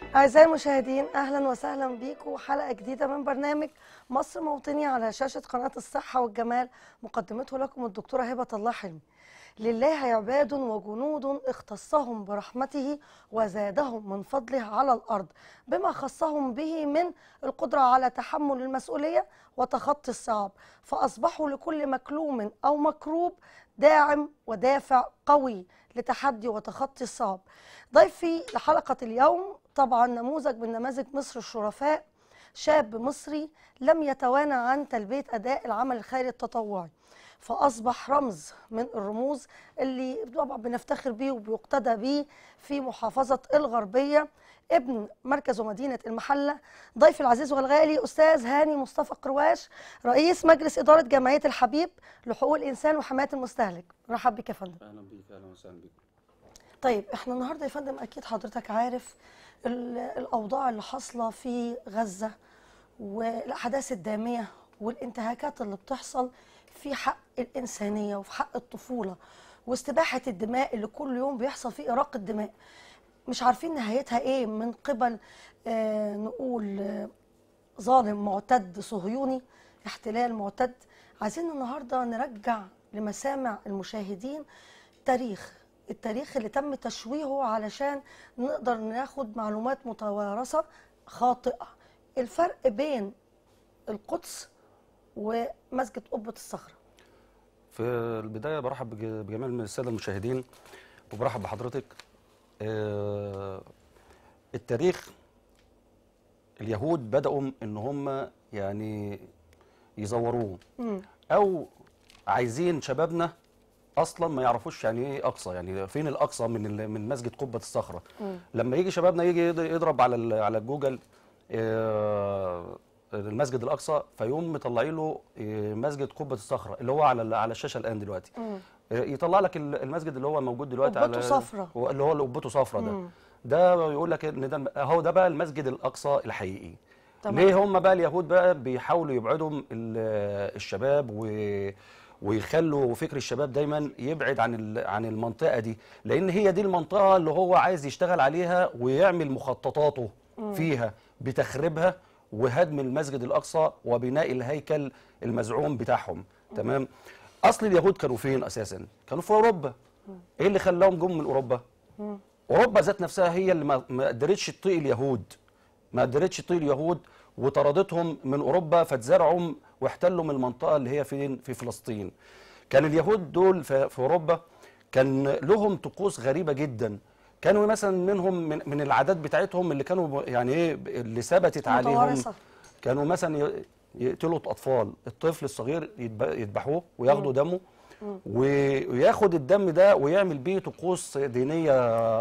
أعزائي المشاهدين أهلا وسهلا بيكم حلقة جديدة من برنامج مصر موطني على شاشة قناة الصحة والجمال مقدمته لكم الدكتورة هبة الله حلمي لله عباد وجنود اختصهم برحمته وزادهم من فضله على الأرض بما خصهم به من القدرة على تحمل المسؤولية وتخطي الصعاب فأصبحوا لكل مكلوم أو مكروب داعم ودافع قوي لتحدي وتخطي الصعاب ضيفي لحلقة اليوم طبعا نموذج من نماذج مصر الشرفاء شاب مصري لم يتوانى عن تلبية أداء العمل الخيري التطوعي فأصبح رمز من الرموز اللي طبعا بنفتخر بيه وبيقتدى بيه في محافظة الغربية ابن مركز ومدينة المحلة ضيف العزيز والغالي أستاذ هاني مصطفى قرواش رئيس مجلس إدارة جمعية الحبيب لحقوق الإنسان وحماية المستهلك رحب بك يا فندم اهلا بيك اهلا وسهلا بيك طيب احنا النهارده يا فندم اكيد حضرتك عارف ال- الاوضاع اللي حاصله في غزه والاحداث الداميه والانتهاكات اللي بتحصل في حق الانسانيه وفي حق الطفوله واستباحه الدماء اللي كل يوم بيحصل فيه اراقه دماء مش عارفين نهايتها ايه من قبل آه نقول آه ظالم معتد صهيوني احتلال معتد عايزين النهارده نرجع لمسامع المشاهدين تاريخ التاريخ اللي تم تشويهه علشان نقدر ناخد معلومات متوارثة خاطئة الفرق بين القدس ومسجد قبة الصخرة في البدايه برحب بج- بجميع الساده المشاهدين وبرحب بحضرتك آه، التاريخ اليهود بداوا ان هم يعني يزوروه مم. او عايزين شبابنا اصلا ما يعرفوش يعني ايه اقصى يعني فين الاقصى من ال- من مسجد قبه الصخره مم. لما يجي شبابنا يجي يض- يضرب على ال- على جوجل آه، المسجد الاقصى فيقوم مطلعين له آه، مسجد قبه الصخره اللي هو على ال- على الشاشه الان دلوقتي مم. آه، يطلع لك ال- المسجد اللي هو موجود دلوقتي قبته على صفرا. هو- اللي هو اللي قبته صفرا ده مم. ده يقول لك ان ده هو ده بقى المسجد الاقصى الحقيقي تمام. ليه هم بقى اليهود بقى بيحاولوا يبعدوا ال- الشباب و ويخلوا فكر الشباب دايما يبعد عن ال- عن المنطقه دي لان هي دي المنطقه اللي هو عايز يشتغل عليها ويعمل مخططاته فيها بتخريبها وهدم المسجد الاقصى وبناء الهيكل المزعوم بتاعهم تمام اصل اليهود كانوا فين اساسا كانوا في اوروبا ايه اللي خلاهم جم من اوروبا اوروبا ذات نفسها هي اللي ما ما قدرتش تطيق اليهود ما قدرتش تطيق اليهود وطردتهم من اوروبا فاتزرعوا واحتلوا من المنطقه اللي هي فين في فلسطين كان اليهود دول في في اوروبا كان لهم طقوس غريبه جدا كانوا مثلا منهم من, من العادات بتاعتهم اللي كانوا يعني ايه اللي ثبتت عليهم متوارثة. كانوا مثلا ي- يقتلوا اطفال الطفل الصغير يذب- يذبحوه وياخدوا دمه و- وياخد الدم ده ويعمل بيه طقوس دينيه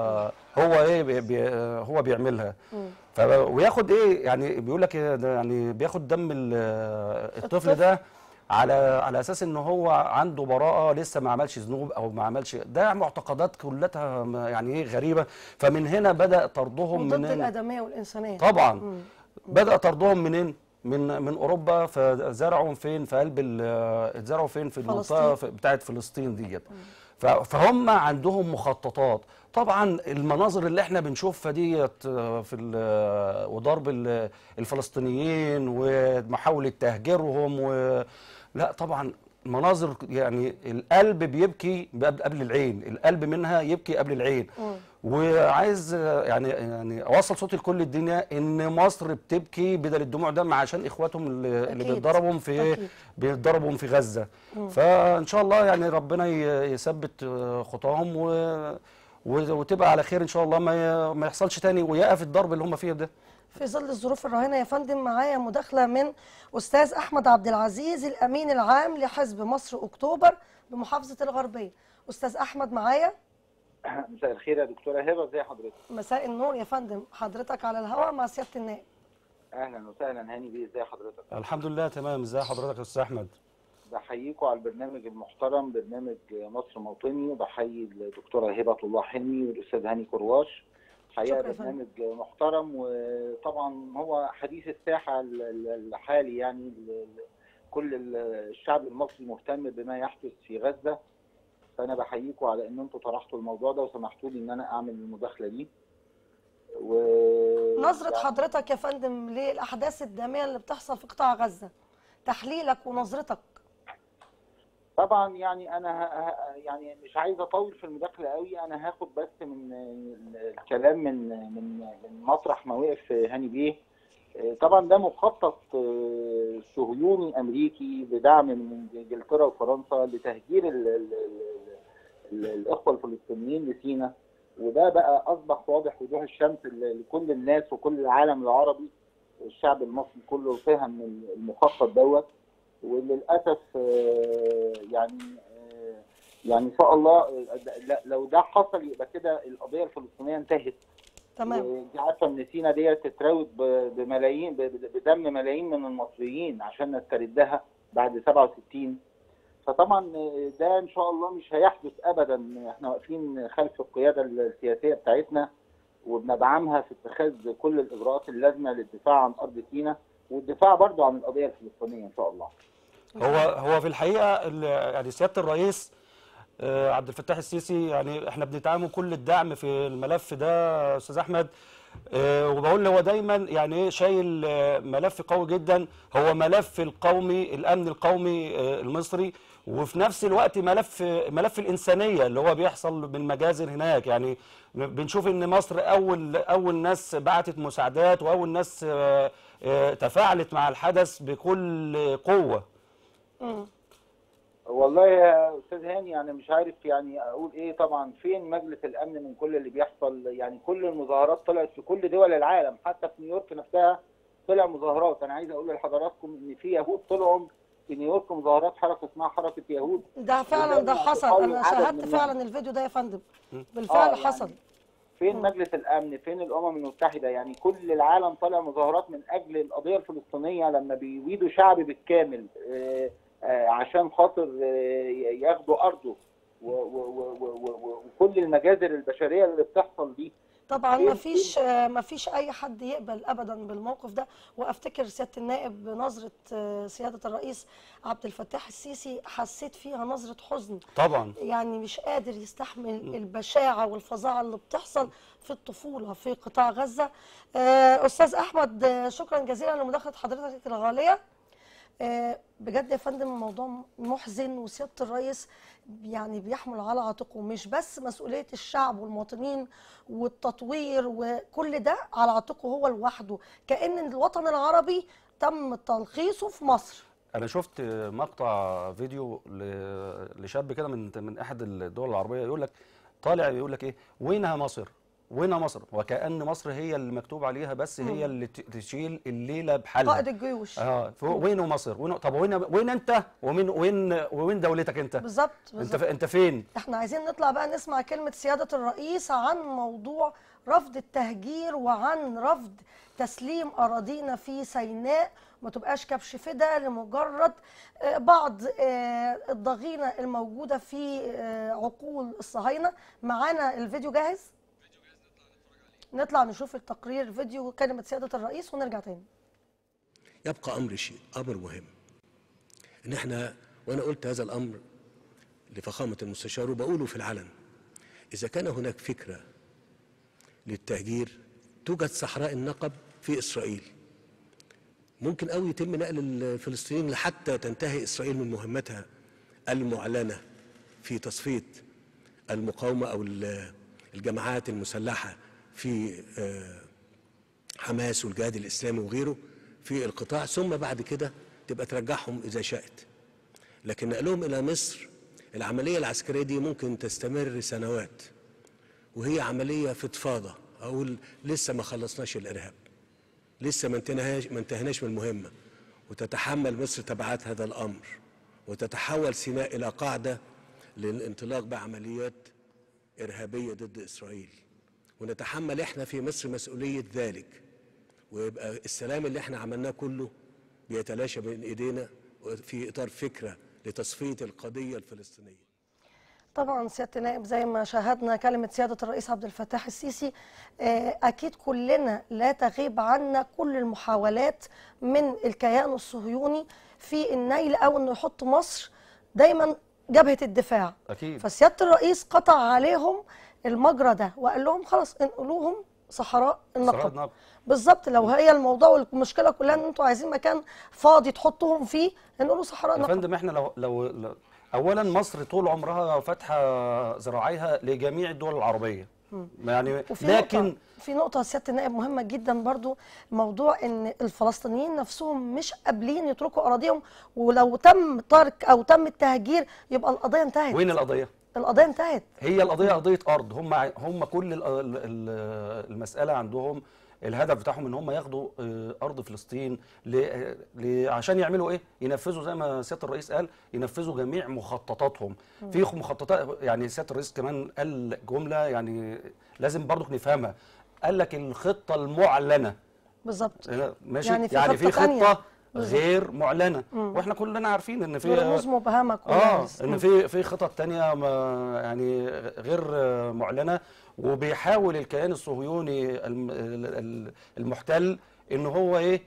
هو ايه بي بي هو بيعملها ف وياخد ايه يعني بيقول لك إيه ده يعني بياخد دم ال- الطفل ده على على اساس ان هو عنده براءه لسه ما عملش ذنوب او ما عملش ده معتقدات كلها ما- يعني ايه غريبه فمن هنا بدا طردهم ضد من الآدمية والإنسانية طبعا بدا طردهم منين من من اوروبا فزرعوا فين في قلب ال- اتزرعوا فين في المنطقه فلسطين. في- بتاعه فلسطين ديت ف- فهم عندهم مخططات طبعا المناظر اللي احنا بنشوفها ديت آه، في ال- وضرب ال- الفلسطينيين ومحاوله تهجيرهم و لا طبعا مناظر يعني القلب بيبكي قبل قبل العين القلب منها يبكي قبل العين وعايز آه، يعني يعني اوصل صوتي لكل الدنيا ان مصر بتبكي بدل الدموع ده عشان اخواتهم اللي, اللي أكيد. بيتضربوا في أكيد. بيتضربوا في غزه فان شاء الله يعني ربنا ي- يثبت آه، خطاهم و و- وتبقى على خير ان شاء الله ما ي- ما يحصلش تاني ويقف الضرب اللي هم فيه ده في ظل الظروف الراهنة يا فندم معايا مداخلة من أستاذ أحمد عبد العزيز الأمين العام لحزب مصر أكتوبر بمحافظة الغربية أستاذ أحمد معايا مساء الخير يا دكتوره هبه ازي حضرتك مساء النور يا فندم حضرتك على الهواء مع سيادة النائب اهلا وسهلا هاني بيه ازي حضرتك الحمد لله تمام ازي حضرتك يا استاذ احمد بحييكم على البرنامج المحترم برنامج مصر موطني وبحيي الدكتوره هبه الله حلمي والاستاذ هاني كرواش حقيقه شكرا يا فندم. برنامج محترم وطبعا هو حديث الساحه ال- ال- الحالي يعني ال- ال- كل ال- الشعب المصري مهتم بما يحدث في غزه فانا بحييكم على ان انتم طرحتوا الموضوع ده وسمحتوا لي ان انا اعمل المداخله دي و نظرة يعني حضرتك يا فندم للأحداث الدامية اللي بتحصل في قطاع غزة تحليلك ونظرتك طبعا يعني انا ه- ه- يعني مش عايز اطول في المداخله قوي انا هاخد بس من الكلام من من من مطرح ما وقف هاني بيه طبعا ده مخطط آه، صهيوني امريكي بدعم من انجلترا وفرنسا لتهجير ال- ال- ال- ال- الاخوه الفلسطينيين لسيناء وده بقى اصبح واضح وضوح الشمس ل- لكل الناس وكل العالم العربي الشعب المصري كله فهم المخطط دوت وللاسف آه، يعني آه، يعني ان شاء الله آه، لا- لو ده حصل يبقى كده القضيه الفلسطينيه انتهت تمام انت عارفه ان سينا ديت تتراود ب- بملايين ب- ب- بدم ملايين من المصريين عشان نستردها بعد 67 فطبعا آه، ده ان شاء الله مش هيحدث ابدا احنا واقفين خلف القياده السياسيه بتاعتنا وبندعمها في اتخاذ كل الاجراءات اللازمه للدفاع عن ارض سينا والدفاع برضو عن القضيه الفلسطينيه ان شاء الله هو هو في الحقيقه ال- يعني سياده الرئيس آه، عبد الفتاح السيسي يعني احنا بندعمه كل الدعم في الملف ده يا استاذ احمد آه، وبقول هو دايما يعني ايه شايل آه، ملف قوي جدا هو ملف القومي الامن القومي آه، المصري وفي نفس الوقت ملف ملف الانسانيه اللي هو بيحصل من مجازر هناك يعني بنشوف ان مصر اول اول ناس بعتت مساعدات واول ناس آه، آه، تفاعلت مع الحدث بكل قوه مم. والله يا استاذ هاني انا مش عارف يعني اقول ايه طبعا فين مجلس الامن من كل اللي بيحصل يعني كل المظاهرات طلعت في كل دول العالم حتى في نيويورك نفسها طلع مظاهرات انا عايز اقول لحضراتكم ان في يهود طلعوا في نيويورك مظاهرات حركه اسمها حركه يهود ده فعلا ده وده حصل اعتقال أنا عدد شاهدت منهم. فعلا الفيديو ده يا فندم بالفعل آه، يعني حصل فين مم. مجلس الامن فين الامم المتحده يعني كل العالم طالع مظاهرات من اجل القضيه الفلسطينيه لما بيويدوا شعب بالكامل آه، آه، عشان خاطر آه، ياخدوا ارضه و- و- و- و- و- وكل المجازر البشريه اللي بتحصل دي طبعا فين- ما فيش ما فيش اي حد يقبل ابدا بالموقف ده وافتكر سياده النائب بنظره آه، سياده الرئيس عبد الفتاح السيسي حسيت فيها نظره حزن طبعا يعني مش قادر يستحمل البشاعه والفظاعه اللي بتحصل في الطفوله في قطاع غزه آه، استاذ احمد آه، شكرا جزيلا لمداخله حضرتك الغاليه آه، بجد يا فندم الموضوع محزن وسياده الرئيس يعني بيحمل على عاتقه مش بس مسؤوليه الشعب والمواطنين والتطوير وكل ده على عاتقه هو لوحده كأن الوطن العربي تم تلخيصه في مصر انا شفت مقطع فيديو ل- لشاب كده من من احد الدول العربيه يقول لك طالع يقول لك ايه وينها مصر وينها مصر وكأن مصر هي اللي مكتوب عليها بس هي اللي ت- تشيل الليله بحالها قائد الجيوش اه ف- وينه مصر وين طب وين وين انت ومين وين وين دولتك انت بالظبط انت بالظبط ف- انت فين احنا عايزين نطلع بقى نسمع كلمة سيادة الرئيس عن موضوع رفض التهجير وعن رفض تسليم أراضينا في سيناء ما تبقاش كبش فدا لمجرد آه، بعض آه، الضغينة الموجودة في آه، عقول الصهاينة معانا الفيديو جاهز نطلع نشوف التقرير فيديو كلمة سيادة الرئيس ونرجع تاني يبقى امر شيء امر مهم ان احنا وانا قلت هذا الامر لفخامه المستشار وبقوله في العلن اذا كان هناك فكره للتهجير توجد صحراء النقب في اسرائيل ممكن قوي يتم نقل الفلسطينيين لحتى تنتهي اسرائيل من مهمتها المعلنه في تصفيه المقاومه او ال- الجماعات المسلحه في آه، حماس والجهاد الاسلامي وغيره في القطاع ثم بعد كده تبقى ترجعهم اذا شاءت لكن نقلهم الى مصر العمليه العسكريه دي ممكن تستمر سنوات وهي عمليه فضفاضه اقول لسه ما خلصناش الارهاب لسه ما انتهناش ما انتهناش من المهمه وتتحمل مصر تبعات هذا الامر وتتحول سيناء الى قاعده للانطلاق بعمليات ارهابيه ضد اسرائيل ونتحمل احنا في مصر مسؤوليه ذلك ويبقى السلام اللي احنا عملناه كله بيتلاشى بين ايدينا في اطار فكره لتصفيه القضيه الفلسطينيه طبعا سياده النائب زي ما شاهدنا كلمه سياده الرئيس عبد الفتاح السيسي آه، اكيد كلنا لا تغيب عنا كل المحاولات من الكيان الصهيوني في النيل او انه يحط مصر دايما جبهه الدفاع اكيد فسياده الرئيس قطع عليهم المجرى ده وقال لهم خلاص انقلوهم صحراء النقب صراحة نعم. بالظبط لو هي الموضوع والمشكله كلها ان انتوا عايزين مكان فاضي تحطوهم فيه نقولوا صحراء يا النقب فندم احنا لو, لو, لو اولا مصر طول عمرها فاتحه ذراعيها لجميع الدول العربيه يعني وفي لكن نقطة في نقطة سيادة النائب مهمة جدا برضو موضوع ان الفلسطينيين نفسهم مش قابلين يتركوا اراضيهم ولو تم ترك او تم التهجير يبقى القضية انتهت وين القضيه؟ القضية انتهت هي القضيه قضيه ارض هم ع- هم كل ال- ال- ال- المساله عندهم الهدف بتاعهم ان هم ياخدوا آه، ارض فلسطين ل- ل- عشان يعملوا ايه؟ ينفذوا زي ما سياده الرئيس قال ينفذوا جميع مخططاتهم في خ- مخططات يعني سياده الرئيس كمان قال جمله يعني لازم برضك نفهمها قال لك الخطه المعلنه بالظبط ماشي يعني يعني في في, خطة تانية. خطه غير معلنه واحنا كلنا عارفين ان في رموز مبهمة كلها اه لسه. ان في في خطط تانية ما يعني غير آه، معلنه وبيحاول الكيان الصهيوني الم- ال- ال- المحتل ان هو ايه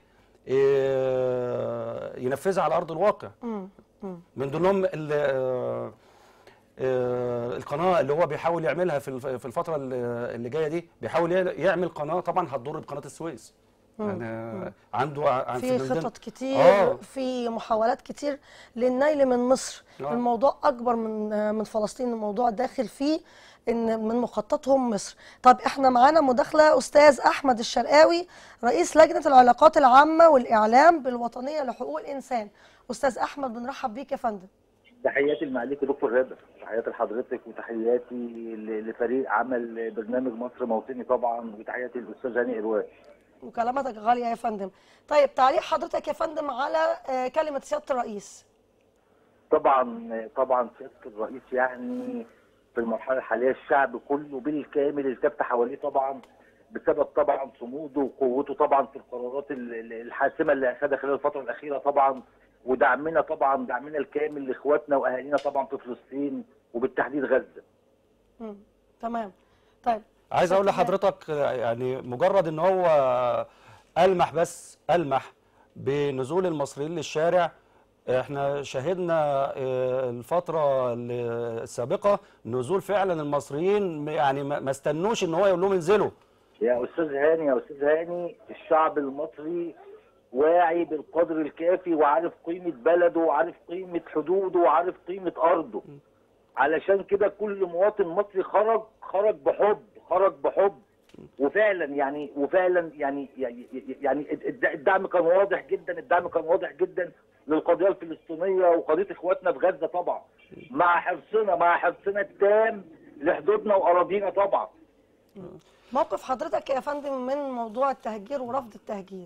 آه، ينفذها على ارض الواقع مم. مم. من ضمنهم ال- آه، آه، القناه اللي هو بيحاول يعملها في الف- في الفتره اللي اللي جايه دي بيحاول يعمل- يعمل قناه طبعا هتضر بقناه السويس يعني آه، عنده ع- في من ضمن- خطط كتير آه. في محاولات كتير للنيل من مصر آه. الموضوع اكبر من من فلسطين الموضوع داخل فيه ان من مخططهم مصر طب احنا معانا مداخله استاذ احمد الشرقاوي رئيس لجنه العلاقات العامه والاعلام بالوطنيه لحقوق الانسان استاذ احمد بنرحب بيك يا فندم تحياتي لمعاليك دكتور هبه تحياتي لحضرتك وتحياتي ل- لفريق عمل برنامج مصر موطني طبعا وتحياتي للاستاذ هاني ارواد مكالمتك غاليه يا فندم طيب تعليق حضرتك يا فندم على آه، كلمه سياده الرئيس طبعا طبعا سياده الرئيس يعني في المرحله الحاليه الشعب كله بالكامل التف حواليه طبعا بسبب طبعا صموده وقوته طبعا في القرارات ال- ال- الحاسمه اللي اخذها خلال الفتره الاخيره طبعا ودعمنا طبعا دعمنا الكامل لاخواتنا واهالينا طبعا في فلسطين وبالتحديد غزه مم. تمام طيب عايز اقول سيادة لحضرتك آه، يعني مجرد ان هو المح بس المح بنزول المصريين للشارع احنا شهدنا آه، الفتره ال- السابقه نزول فعلا المصريين يعني ما ما استنوش ان هو يقول لهم انزلوا يا استاذ هاني يا استاذ هاني الشعب المصري واعي بالقدر الكافي وعارف قيمه بلده وعارف قيمه حدوده وعارف قيمه ارضه علشان كده كل مواطن مصري خرج خرج بحب خرج بحب وفعلا يعني وفعلا يعني يعني يعني الد- الدعم كان واضح جدا الدعم كان واضح جدا للقضيه الفلسطينيه وقضيه اخواتنا في غزه طبعا مع حرصنا مع حرصنا التام لحدودنا واراضينا طبعا موقف حضرتك يا فندم من موضوع التهجير ورفض التهجير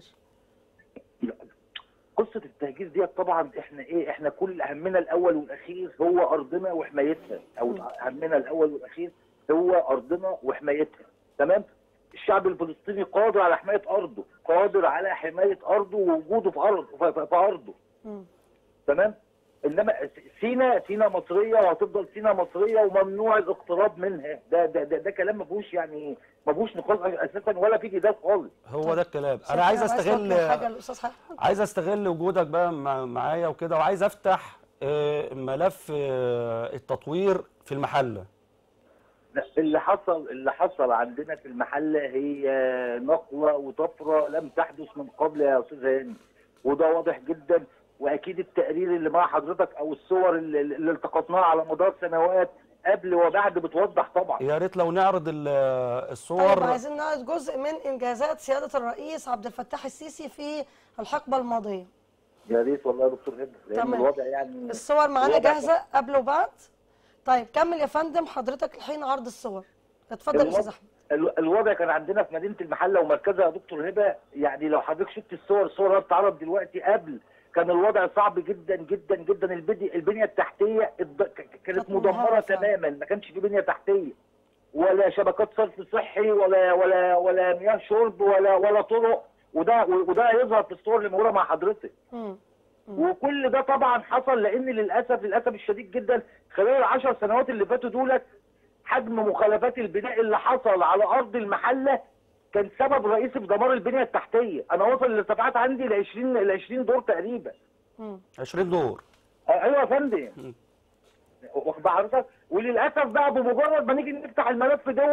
قصه التهجير ديت طبعا احنا ايه احنا كل همنا الاول والاخير هو ارضنا وحمايتها او همنا الاول والاخير هو ارضنا وحمايتها تمام الشعب الفلسطيني قادر على حمايه ارضه قادر على حمايه ارضه ووجوده في ارض في في- في ارضه مم. تمام انما سينا سينا مصريه وهتفضل سينا مصريه وممنوع الاقتراب منها ده ده ده, ده كلام ما فيهوش يعني ما فيهوش نقاش اساسا ولا في جدال خالص هو ده الكلام انا عايز استغل توجه حاجه للاستاذ حاجه عايز استغل وجودك بقى مع- معايا وكده وعايز افتح آه، ملف آه، التطوير في المحله لا، اللي حصل اللي حصل عندنا في المحله هي نقله وطفره لم تحدث من قبل يا استاذ هاني وده واضح جدا واكيد التقرير اللي مع حضرتك او الصور اللي, اللي التقطناها على مدار سنوات قبل وبعد بتوضح طبعا يا ريت لو نعرض ال- طيب الصور عايزين نعرض جزء من انجازات سياده الرئيس عبد الفتاح السيسي في الحقبه الماضيه يا ريت والله يا دكتور هبه لان تمام. الوضع يعني الصور معانا الوضع جاهزه قبل وبعد طيب كمل يا فندم حضرتك الحين عرض الصور اتفضل يا استاذ الوضع, احمد ال- الوضع كان عندنا في مدينه المحله ومركزها يا دكتور هبه يعني لو حضرتك شفت الصور الصور اللي بتتعرض دلوقتي قبل كان الوضع صعب جدا جدا جدا البدي البنيه التحتيه الد- ك- ك- كانت كانت منهارة مدمره فعلا. تماما ما كانش في بنيه تحتيه ولا شبكات صرف صحي ولا ولا ولا مياه شرب ولا ولا طرق وده وده هيظهر في الصور اللي موجوده مع حضرتك مم. وكل ده طبعا حصل لان للاسف للاسف الشديد جدا خلال العشر سنوات اللي فاتوا دولت حجم مخالفات البناء اللي حصل على ارض المحله كان سبب رئيسي في دمار البنيه التحتيه انا وصل الارتفاعات عندي ل 20 ل 20 دور تقريبا 20 دور آه، ايوه يا فندم واخد بال حضرتك وللاسف بقى بمجرد ما نيجي نفتح الملف دون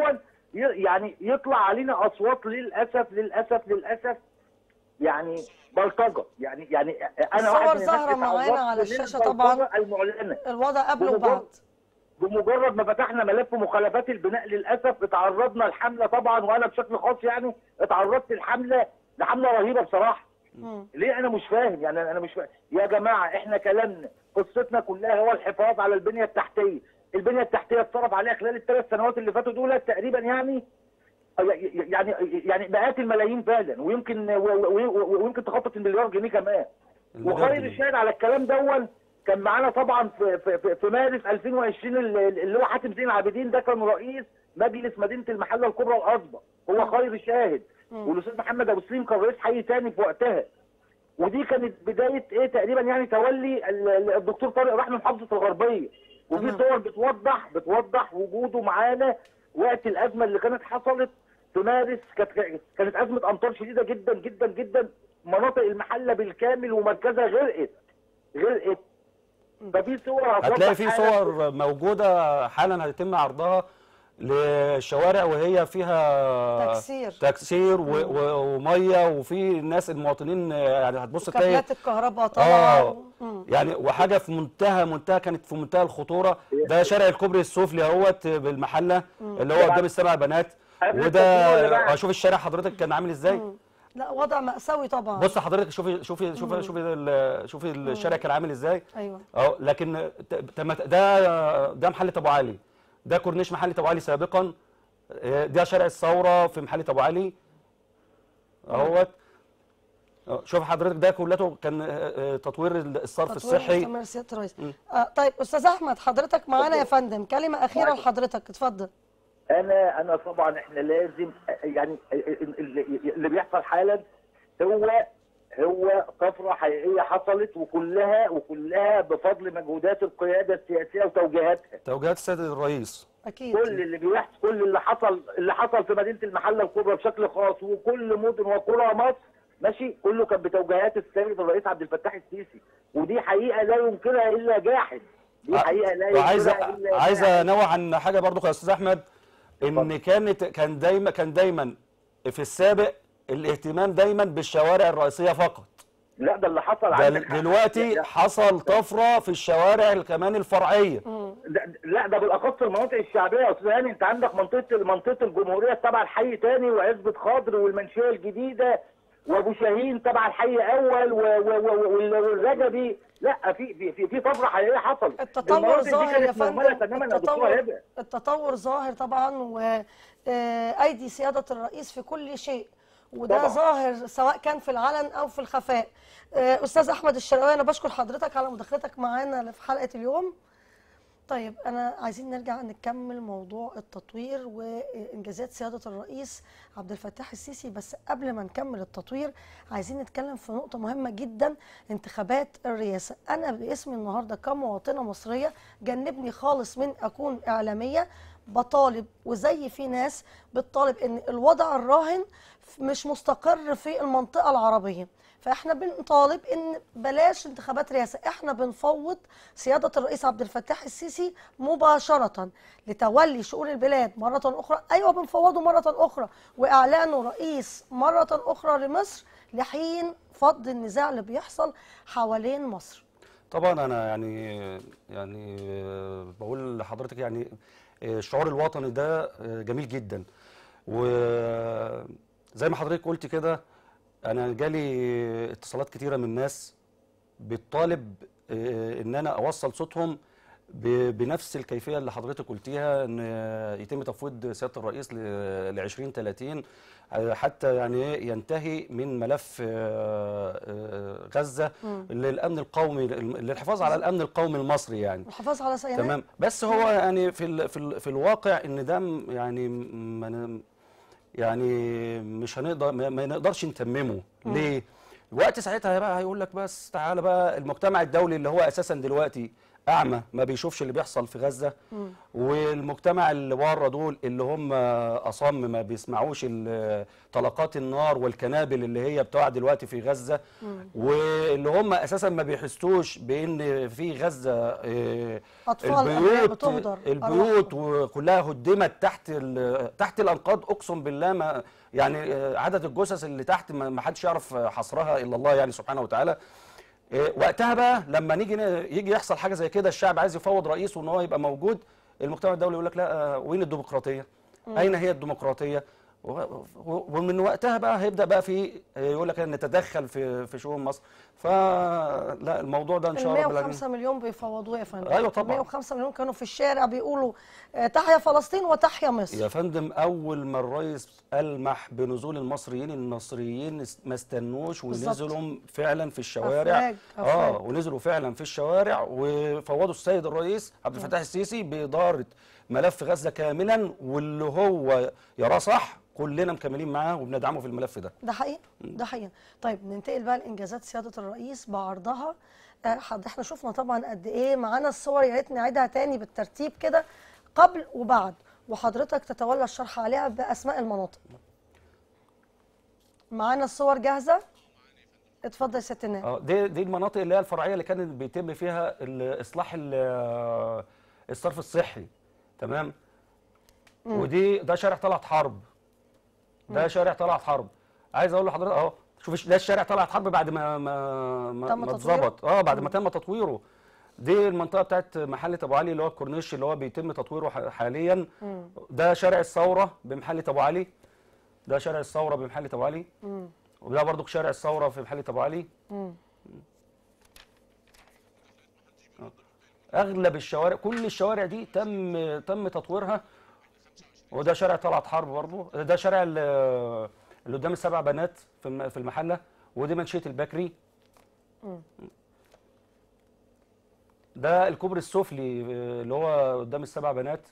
ي- يعني يطلع علينا اصوات للاسف للاسف للاسف يعني بلطجه يعني يعني انا الصور واحد من الناس ظاهرة معانا اتعرضت على الشاشة للبلطجة طبعاً. المعلنه الوضع قبل بمجرد- وبعد بمجرد ما فتحنا ملف مخالفات البناء للاسف اتعرضنا لحمله طبعا وانا بشكل خاص يعني اتعرضت لحمله لحمله رهيبه بصراحه مم. ليه انا مش فاهم يعني انا مش فاهم يا جماعه احنا كلامنا قصتنا كلها هو الحفاظ على البنيه التحتيه البنيه التحتيه اتصرف عليها خلال الثلاث سنوات اللي فاتوا دول تقريبا يعني يعني يعني مئات الملايين فعلا ويمكن و- و- و- ويمكن تخطط المليار جنيه كمان المليار وخير جنيه. الشاهد على الكلام دون كان معانا طبعا في في في- في مارس 2020 اللي اللي هو حاتم زين العابدين ده كان رئيس مجلس مدينه المحله الكبرى والاصبع هو خير الشاهد والاستاذ محمد ابو سليم كان رئيس حي تاني في وقتها ودي كانت بدايه ايه تقريبا يعني تولي ال- ال- الدكتور طارق رحمي محافظه الغربيه ودي تمام. صور بتوضح بتوضح وجوده معانا وقت الازمه اللي كانت حصلت في مارس كانت كانت ازمه امطار شديده جدا جدا جدا مناطق المحله بالكامل ومركزها غرقت غرقت ففي صور هتوضح هتلاقي في حالة- صور موجوده حالا هيتم عرضها للشوارع وهي فيها تكسير. تكسير و- و- وميه وفي ناس المواطنين يعني هتبص تلاقي كابلات الكهرباء اه طالعه مم. يعني وحاجه في منتهى منتهى كانت في منتهى الخطوره ده شارع الكوبري السفلي اهوت بالمحله اللي هو قدام السبع بنات قبل وده التصوير ولا بعد؟ اشوف الشارع حضرتك كان عامل ازاي لا وضع مأساوي طبعا بص حضرتك شوفي شوفي شوفي شوفي ال- شوفي الشارع كان عامل ازاي ايوه اه لكن ت- تم- ده ده محل ابو علي ده كورنيش محل ابو علي سابقا آه، ده شارع الثوره في محل ابو علي اهوت آه، شوف حضرتك ده كلته كان آه، آه، تطوير الصرف تطوير الصحي مستمر سياده الرئيس آه طيب استاذ احمد حضرتك معانا يا فندم كلمه اخيره لحضرتك اتفضل انا انا طبعا احنا لازم يعني اللي اللي بيحصل حالا هو هو طفره حقيقيه حصلت وكلها وكلها بفضل مجهودات القياده السياسيه وتوجيهاتها توجيهات السيد الرئيس اكيد كل اللي بيحصل كل اللي حصل اللي حصل في مدينه المحله الكبرى بشكل خاص وكل مدن وقرى مصر ماشي كله كان بتوجيهات السيد الرئيس عبد الفتاح السيسي ودي حقيقه لا ينكرها الا جاحد دي حقيقه لا وعايز ينكرها الا عايز جاحد. انوه عن حاجه برضو يا استاذ احمد ان اتفضل. كانت كان دايما كان دايما في السابق الاهتمام دايما بالشوارع الرئيسيه فقط لا ده اللي حصل ده عندك حق. دلوقتي لا- حصل طفره في الشوارع كمان الفرعيه ده لا ده بالاخص المناطق الشعبيه يا استاذ هاني انت عندك منطقه منطقه الجمهوريه تبع الحي تاني وعزبه خضر والمنشيه الجديده وابو شاهين تبع الحي اول و- و- و- وال- والرجبي لا في في في, في طفره حقيقيه حصلت التطور المناطق دي ظاهر يا كانت مهمله فندم تماما يا دكتوره التطور هبه التطور ظاهر طبعا وايدي سياده الرئيس في كل شيء وده طبعاً. ظاهر سواء كان في العلن او في الخفاء آه، استاذ احمد الشرقاوي انا بشكر حضرتك على مداخلتك معانا في حلقه اليوم طيب انا عايزين نرجع نكمل موضوع التطوير وانجازات سياده الرئيس عبد الفتاح السيسي بس قبل ما نكمل التطوير عايزين نتكلم في نقطه مهمه جدا انتخابات الرئاسه انا باسمي النهارده كمواطنه مصريه جنبني خالص من اكون اعلاميه بطالب وزي في ناس بتطالب ان الوضع الراهن مش مستقر في المنطقه العربيه فاحنا بنطالب ان بلاش انتخابات رئاسه احنا بنفوض سياده الرئيس عبد الفتاح السيسي مباشره لتولي شؤون البلاد مره اخرى ايوه بنفوضه مره اخرى واعلانه رئيس مره اخرى لمصر لحين فض النزاع اللي بيحصل حوالين مصر طبعا انا يعني يعني آه، بقول لحضرتك يعني آه، الشعور الوطني ده آه، جميل جدا وزي ما حضرتك قلت كده انا جالي اتصالات كتيره من ناس بتطالب آه، ان انا اوصل صوتهم ب- بنفس الكيفيه اللي حضرتك قلتيها ان يتم تفويض سياده الرئيس ل 2030 حتى يعني إيه ينتهي من ملف آه، آه، غزه للامن القومي للحفاظ على الامن القومي المصري يعني الحفاظ على سيناء تمام بس هو يعني في ال في ال في الواقع ان ده م- يعني ما ن- يعني مش هنقدر ما ما نقدرش نتممه ليه؟ الوقت ساعتها بقى هيقول لك بس تعالى بقى المجتمع الدولي اللي هو اساسا دلوقتي اعمى ما بيشوفش اللي بيحصل في غزه والمجتمع اللي بره دول اللي هم اصم ما بيسمعوش ال- طلقات النار والكنابل اللي هي بتقع دلوقتي في غزه واللي هم اساسا ما بيحسوش بان في غزه آه، أطفال أبرياء بتهدر البيوت وكلها هدمت تحت ال- تحت الانقاض اقسم بالله ما يعني آه، عدد الجثث اللي تحت ما ما حدش يعرف حصرها الا الله يعني سبحانه وتعالى آه، وقتها بقى لما نيجي يجي يحصل حاجه زي كده الشعب عايز يفوض رئيسه ان هو يبقى موجود المجتمع الدولي يقول لك لا آه، وين الديمقراطيه؟ اين هي الديمقراطيه؟ و- و- ومن وقتها بقى هيبدا بقى في آه، يقول لك نتدخل في في شؤون مصر فلا الموضوع ده ان شاء ال الله بالله 105 مليون بيفوضوه يا فندم أيوة طبعاً. 105 مليون كانوا في الشارع بيقولوا آه، تحيا فلسطين وتحيا مصر يا فندم اول ما الرئيس المح بنزول المصريين المصريين اس- ما استنوش بالظبط. ونزلوا فعلا في الشوارع أفواج، اه أفواج. ونزلوا فعلا في الشوارع وفوضوا السيد الرئيس عبد الفتاح السيسي باداره ملف غزه كاملا واللي هو يراه صح كلنا مكملين معاه وبندعمه في الملف ده ده حقيقي ده حقيقي طيب ننتقل بقى لانجازات سياده الرئيس بعرضها آه، حد احنا شفنا طبعا قد ايه معانا الصور يا ريت نعيدها تاني بالترتيب كده قبل وبعد وحضرتك تتولى الشرح عليها باسماء المناطق معانا الصور جاهزه اتفضل يا سياده النائب اه دي دي المناطق اللي هي الفرعيه اللي كانت بيتم فيها ال- اصلاح ال- الصرف الصحي تمام ودي ده شارع طلعت حرب ده شارع طلعت حرب عايز اقول لحضرتك اهو شوف الش- ده الشارع طلعت حرب بعد ما ما ما تم ما تطويره؟ اتظبط اه بعد ما تم تطويره دي المنطقه بتاعت محله ابو علي اللي هو الكورنيش اللي هو بيتم تطويره ح- حاليا ده شارع الثوره بمحله ابو علي ده شارع الثوره بمحله ابو علي وده برضو شارع الثوره في محله ابو علي اغلب الشوارع كل الشوارع دي تم تم تطويرها وده شارع طلعت حرب برضه ده شارع ال- اللي قدام السبع بنات في الم- في المحله ودي منشيه البكري ده الكوبري السفلي اللي هو قدام السبع بنات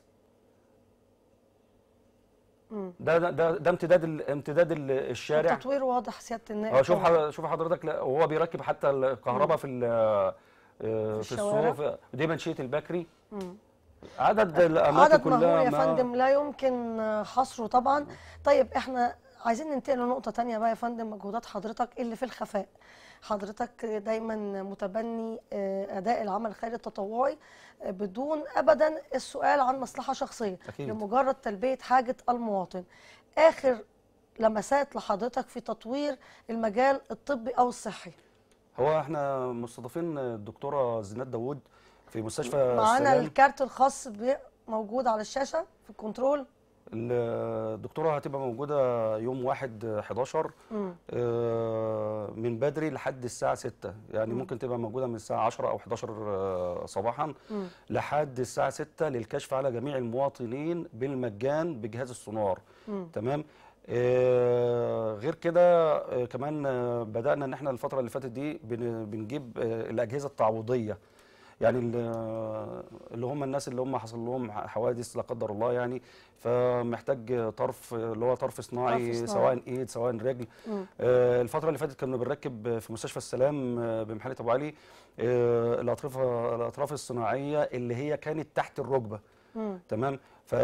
ده ده ده, ده امتداد ال- امتداد ال- الشارع التطوير واضح سياده النائب اه شوف طبعاً. حضرتك شوف حضرتك لا، وهو بيركب حتى الكهرباء في ال- آه، في الشوارع. السوق دي منشيه البكري عدد الاماكن عدد مهول كلها يا ما- فندم لا يمكن حصره طبعا طيب احنا عايزين ننتقل لنقطة تانية بقى يا فندم مجهودات حضرتك اللي في الخفاء حضرتك دايما متبني آه، أداء العمل الخيري التطوعي آه، بدون أبدا السؤال عن مصلحة شخصية أكيد. لمجرد تلبية حاجة المواطن آخر لمسات لحضرتك في تطوير المجال الطبي أو الصحي هو احنا مستضيفين الدكتوره زينات داوود في مستشفى معانا السلام الكارت الخاص بيه موجود على الشاشة في الكنترول الدكتوره هتبقى موجوده يوم 1 11 آه، من بدري لحد الساعه 6 يعني ممكن تبقى موجوده من الساعه 10 او 11 آه، صباحا لحد الساعه 6 للكشف على جميع المواطنين بالمجان بجهاز السونار تمام آه، غير كده آه، كمان آه، بدأنا ان احنا الفترة اللي فاتت دي بن- بنجيب آه، الأجهزة التعويضية يعني ال- اللي هم الناس اللي هم حصل لهم حوادث لا قدر الله يعني فمحتاج طرف اللي هو طرف صناعي, صناعي. سواء ايد سواء رجل آه الفتره اللي فاتت كنا بنركب في مستشفى السلام آه، بمحله ابو علي آه الاطراف الاطراف الصناعيه اللي هي كانت تحت الركبه تمام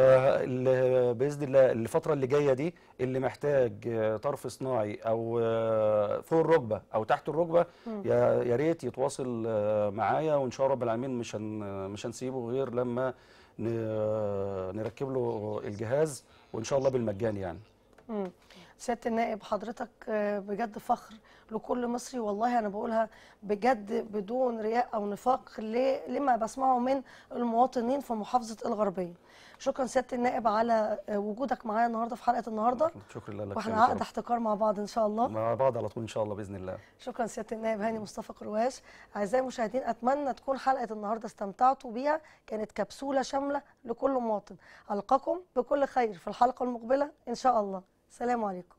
فباذن الله الفتره اللي جايه دي اللي محتاج آه، طرف صناعي او آه، فوق الركبه او تحت الركبه يا يا ريت يتواصل آه، معايا وان شاء الله رب العالمين مش هن مش هنسيبه غير لما ن- نركب له الجهاز وان شاء الله بالمجان يعني مم. سياده النائب حضرتك آه، بجد فخر لكل مصري والله انا بقولها بجد بدون رياء او نفاق ل- لما بسمعه من المواطنين في محافظه الغربيه شكرا سياده النائب على آه، وجودك معايا النهارده في حلقه النهارده شكرا لك واحنا تاني عقد طبعاً. احتكار مع بعض ان شاء الله مع بعض على طول ان شاء الله باذن الله شكرا سياده النائب هاني مصطفى قرواش اعزائي المشاهدين اتمنى تكون حلقه النهارده استمتعتوا بيها كانت كبسوله شامله لكل مواطن القاكم بكل خير في الحلقه المقبله ان شاء الله سلام عليكم